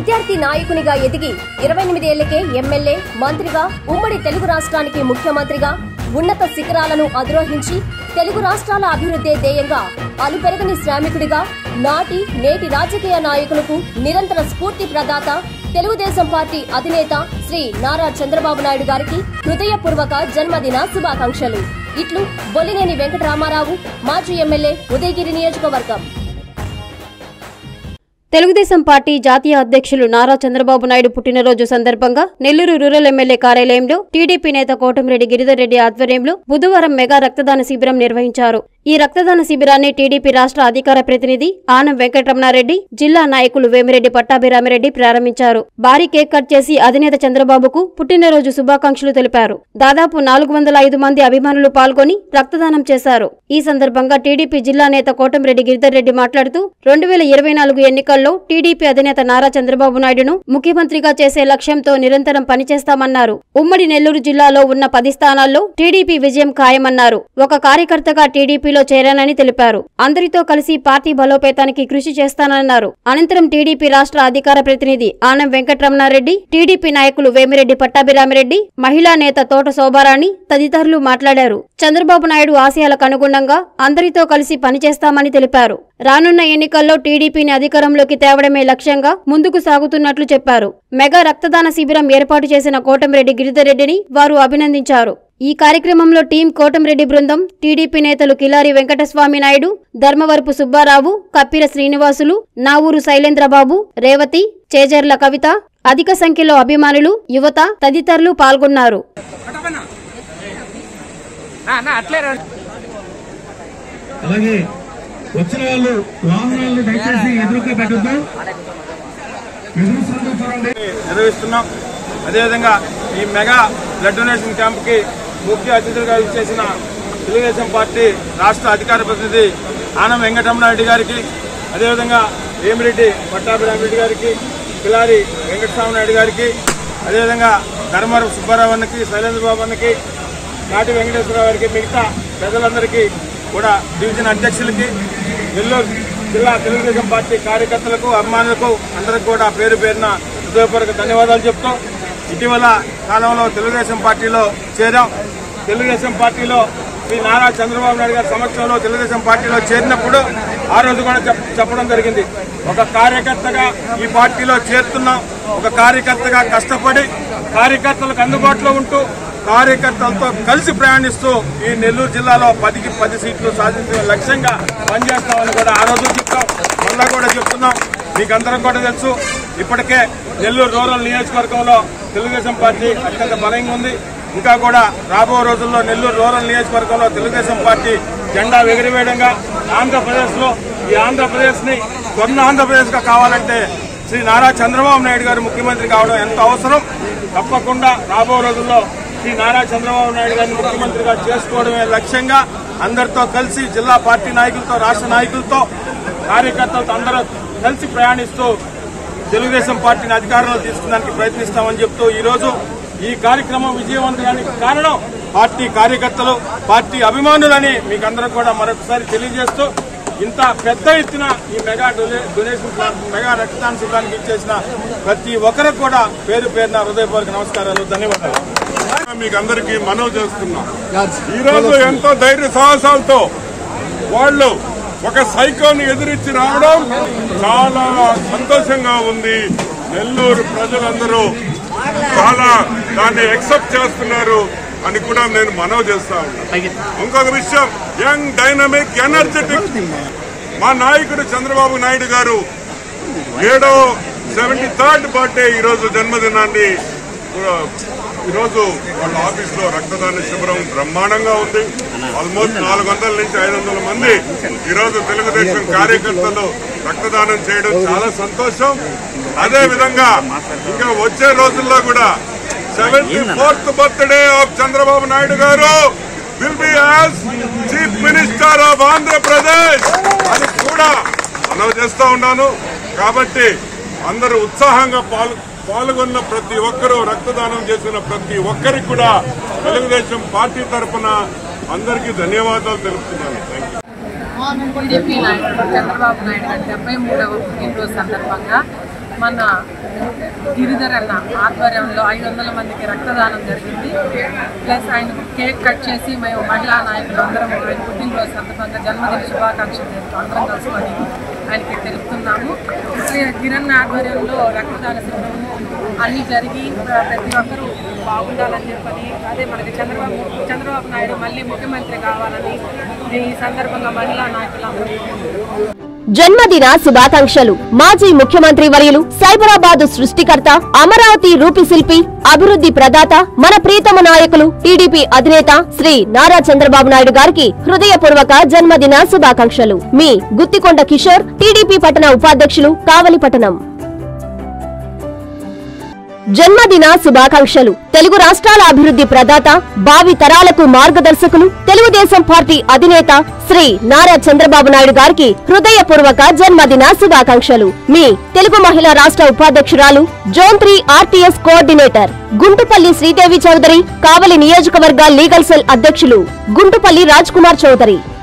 విద్యార్థి నాయకునిగా ఎదిగి ఇరవై ఎనిమిదేళ్లకే ఎమ్మెల్యే మంత్రిగా ఉమ్మడి తెలుగు రాష్ట్రానికి ముఖ్యమంత్రిగా ఉన్నత శిఖరాలను అధిరోహించి తెలుగు రాష్ట్రాల అభివృద్ధే ధ్యేయంగా అలుపెరగని శ్రామికుడిగా నాటి నేటి రాజకీయ నాయకులకు నిరంతర స్ఫూర్తి ప్రదాత తెలుగుదేశం పార్టీ అధినేత శ్రీ నారా చంద్రబాబు నాయుడు గారికి హృదయపూర్వక జన్మదిన శుభాకాంక్షలు ఇట్లు బొల్లినేని వెంకటరామారావు మాజీ ఎమ్మెల్యే ఉదయగిరి నియోజకవర్గం తెలుగుదేశం పార్టీ జాతీయ అధ్యక్షులు నారా చంద్రబాబు నాయుడు పుట్టినరోజు సందర్భంగా నెల్లూరు రూరల్ ఎమ్మెల్యే కార్యాలయంలో టీడీపీ నేత కోటమిరెడ్డి గిరిధర్ రెడ్డి ఆధ్వర్యంలో బుధవారం మెగా రక్తదాన శిబిరం నిర్వహించారు ఈ రక్తదాన శిబిరాన్ని టీడీపీ రాష్ట్ర అధికార ప్రతినిధి ఆనం వెంకటరమణారెడ్డి జిల్లా నాయకులు వేమిరెడ్డి పట్టాభిరామిరెడ్డి ప్రారంభించారు భారీ కేక్ కట్ చేసి అధినేత చంద్రబాబుకు పుట్టినరోజు శుభాకాంక్షలు తెలిపారు దాదాపు నాలుగు వందల ఐదు మంది అభిమానులు పాల్గొని రక్తదానం చేశారు ఈ సందర్భంగా టీడీపీ జిల్లా నేత కోటమిరెడ్డి గిరిధర్ రెడ్డి మాట్లాడుతూ రెండు వేల ఇరవై నాలుగు ఎన్నికల్లో టీడీపీ అధినేత నారా చంద్రబాబు నాయుడును ముఖ్యమంత్రిగా చేసే లక్ష్యంతో నిరంతరం పనిచేస్తామన్నారు ఉమ్మడి నెల్లూరు జిల్లాలో ఉన్న పది స్థానాల్లో టీడీపీ విజయం ఖాయమన్నారు ఒక కార్యకర్తగా టీడీపీలో చేరానని తెలిపారు అందరితో కలిసి పార్టీ బలోపేతానికి కృషి చేస్తానన్నారు అనంతరం టీడీపీ రాష్ట్ర అధికార ప్రతినిధి ఆనం వెంకటరమణారెడ్డి టీడీపీ నాయకులు వేమిరెడ్డి పట్టాభిరామిరెడ్డి మహిళా నేత తోట శోభారాణి తదితరులు మాట్లాడారు చంద్రబాబు నాయుడు ఆశయాలకు అనుగుణంగా అందరితో కలిసి పనిచేస్తామని తెలిపారు రానున్న ఎన్నికల్లో టీడీపీని అధికారంలోకి తేవడమే లక్ష్యంగా ముందుకు సాగుతున్నట్లు చెప్పారు మెగా రక్తదాన శిబిరం ఏర్పాటు చేసిన కోటంరెడ్డి గిరిధర్ రెడ్డిని వారు అభినందించారు ఈ కార్యక్రమంలో టీం కోటంరెడ్డి బృందం టీడీపీ నేతలు కిలారి వెంకటస్వామి నాయుడు ధర్మవరపు సుబ్బారావు కప్పిర శ్రీనివాసులు నావూరు శైలేంద్రబాబు రేవతి చేజర్ల కవిత అధిక సంఖ్యలో అభిమానులు యువత తదితరులు పాల్గొన్నారు అలాగే వచ్చిన వాళ్ళు వాహనాలను దయచేసి ఎదురుగా పెట్టద్దు ఎదురు సందు చూడండి నిర్వహిస్తున్నాం అదేవిధంగా ఈ మెగా బ్లడ్ డొనేషన్ క్యాంప్కి ముఖ్య అతిథులుగా ఇచ్చేసిన తెలుగుదేశం పార్టీ రాష్ట్ర అధికార ప్రతినిధి ఆనం వెంకటరమణారెడ్డి గారికి అదేవిధంగా వేమిరెడ్డి పట్టాభిరామిరెడ్డి గారికి పిలారి వెంకటస్వామి నాయుడు గారికి అదేవిధంగా ధర్మవరం సుబ్బారావు అన్నకి శైలేంద్రబాబు అన్నకి నాటి వెంకటేశ్వరరావు గారికి మిగతా ప్రజలందరికీ కూడా డివిజన్ అధ్యక్షులకి నెల్లూరు జిల్లా తెలుగుదేశం పార్టీ కార్యకర్తలకు అభిమానులకు అందరికి కూడా పేరు పేరున హృదయపూర్వక ధన్యవాదాలు చెప్తూ ఇటీవల కాలంలో తెలుగుదేశం పార్టీలో చేరాం తెలుగుదేశం పార్టీలో శ్రీ నారా చంద్రబాబు నాయుడు గారి సమక్షంలో తెలుగుదేశం పార్టీలో చేరినప్పుడు ఆ రోజు కూడా చెప్- చెప్పడం జరిగింది ఒక కార్యకర్తగా ఈ పార్టీలో చేరుతున్నాం ఒక కార్యకర్తగా కష్టపడి కార్యకర్తలకు అందుబాటులో ఉంటూ కార్యకర్తలతో కలిసి ప్రయాణిస్తూ ఈ నెల్లూరు జిల్లాలో పదికి పది సీట్లు సాధించే లక్ష్యంగా పనిచేస్తామని కూడా ఆ రోజు చెప్తాం మళ్ళా కూడా చెప్తున్నాం మీకు అందరం కూడా తెలుసు ఇప్పటికే నెల్లూరు రూరల్ నియోజకవర్గంలో తెలుగుదేశం పార్టీ అత్యంత బలంగా ఉంది ఇంకా కూడా రాబో రోజుల్లో నెల్లూరు రూరల్ నియోజకవర్గంలో తెలుగుదేశం పార్టీ జెండా ఎగిరివేయడంగా ఆంధ్రప్రదేశ్లో ఈ ఆంధ్రప్రదేశ్ని కొన్న ఆంధ్రప్రదేశ్గా కావాలంటే శ్రీ నారా చంద్రబాబు నాయుడు గారు ముఖ్యమంత్రి కావడం ఎంతో అవసరం తప్పకుండా రాబో రోజుల్లో శ్రీ నారా చంద్రబాబు నాయుడు గారిని ముఖ్యమంత్రిగా చేసుకోవడమే లక్ష్యంగా అందరితో కలిసి జిల్లా పార్టీ నాయకులతో రాష్ట్ర నాయకులతో కార్యకర్తలతో అందరూ కలిసి ప్రయాణిస్తూ తెలుగుదేశం పార్టీని అధికారంలో తీసుకున్నానికి ప్రయత్నిస్తామని చెప్తూ ఈ రోజు ఈ కార్యక్రమం విజయవంతానికి కారణం పార్టీ కార్యకర్తలు పార్టీ అభిమానులని మీకు అందరూ కూడా మరొకసారి తెలియజేస్తూ ఇంత పెద్ద ఎత్తున ఈ మెగా డొనే- డొనేషన్ క్యాంప్, మెగా రక్తదాన శిబిరానికి ఇచ్చేసిన ప్రతి ఒక్కరికి కూడా పేరు పేరున హృదయపూర్వక నమస్కారాలు ధన్యవాదాలు మీకు అందరికీ మనవి చేస్తున్నాం ఈ రోజు ఎంతో ధైర్య సాహసాలతో వాళ్ళు ఒక సైకోని ఎదిరించి రావడం చాలా సంతోషంగా ఉంది నెల్లూరు ప్రజలందరూ చాలా దాన్ని ఎక్సెప్ట్ చేస్తున్నారు అని కూడా నేను మనవి చేస్తా ఉన్నా ఇంకొక విషయం యంగ్ డైనమిక్ ఎనర్జెటిక్ మా నాయకుడు చంద్రబాబు నాయుడు గారు ఏడో సెవెంటీ థర్డ్ బర్త్డే ఈ రోజు జన్మదినాన్ని ఆ, ఈరోజు వాళ్ళ ఆఫీస్ లో రక్తదాన శిబిరం బ్రహ్మాండంగా ఉంది ఆల్మోస్ట్ నాలుగు వందల నుంచి ఐదు వందల మంది ఈరోజు తెలుగుదేశం కార్యకర్తలు రక్తదానం చేయడం చాలా సంతోషం అదే విధంగా ఇంకా వచ్చే రోజుల్లో కూడా seventy fourth birthday of Chandrababu Naidu గారు will be as chief minister of Andhra Pradesh అని కూడా మనవి చేస్తా ఉన్నాను కాబట్టి అందరూ ఉత్సాహంగా పాల్గొ పాల్గొన్న ప్రతి ఒక్కరూ రక్తదానం చేసిన ప్రతి ఒక్కరికి కూడా తెలుగుదేశం పార్టీ తరఫున అందరికీ ధన్యవాదాలు తెలుపుతున్నాను థ్యాంక్ యూ టీడీపీ నాయకుడు చంద్రబాబు నాయుడు గారి డెబ్బై మూడవ పుట్టినరోజు సందర్భంగా మన గిరిధర్ అన్న ఆధ్వర్యంలో ఐదు వందల మందికి రక్తదానం జరిగింది ప్లస్ ఆయన కేక్ కట్ చేసి మేము మహిళా నాయకులు అందరం ఆయన పుట్టినరోజు సందర్భంగా జన్మదిన శుభాకాంక్షలు తెలుపుతూ అందరం కలుసుకొని ఆయనకి తెలుపుతున్నాము శ్రీ కిరణ్ ఆధ్వర్యంలో రక్తదాన శిబిరము అన్నీ జరిగి ప్ర- ప్రతి ఒక్కరూ బాగుండాలని చెప్పని అదే మనకి చంద్రబాబు చంద్రబాబు నాయుడు మళ్ళీ ముఖ్యమంత్రి కావాలని ఈ సందర్భంగా మహిళా నాయకులందరూ జన్మదిన శుభాకాంక్షలు మాజీ ముఖ్యమంత్రి వర్యులు సైబరాబాద్ సృష్టికర్త అమరావతి రూపిశిల్పి అభివృద్ధి ప్రదాత మన ప్రీతమ నాయకులు టీడీపీ అధినేత శ్రీ నారా చంద్రబాబు నాయుడు గారికి హృదయపూర్వక జన్మదిన శుభాకాంక్షలు మీ గుత్తికొండ కిషోర్ టీడీపీ పట్టణ ఉపాధ్యక్షులు కావలిపట్టణం జన్మదిన శుభాకాంక్షలు తెలుగు రాష్ట్రాల అభివృద్ధి ప్రదాత భావి తరాలకు మార్గదర్శకులు తెలుగుదేశం పార్టీ అధినేత శ్రీ నారా చంద్రబాబు నాయుడు గారికి హృదయపూర్వక జన్మదిన శుభాకాంక్షలు మీ తెలుగు మహిళా రాష్ట్ర ఉపాధ్యక్షురాలు zone three RTS coordinator Guntupalli Sridevi Chowdary Kavali నియోజకవర్గ లీగల్ సెల్ అధ్యక్షులు గుంటుపల్లి రాజ్ కుమార్ చౌదరి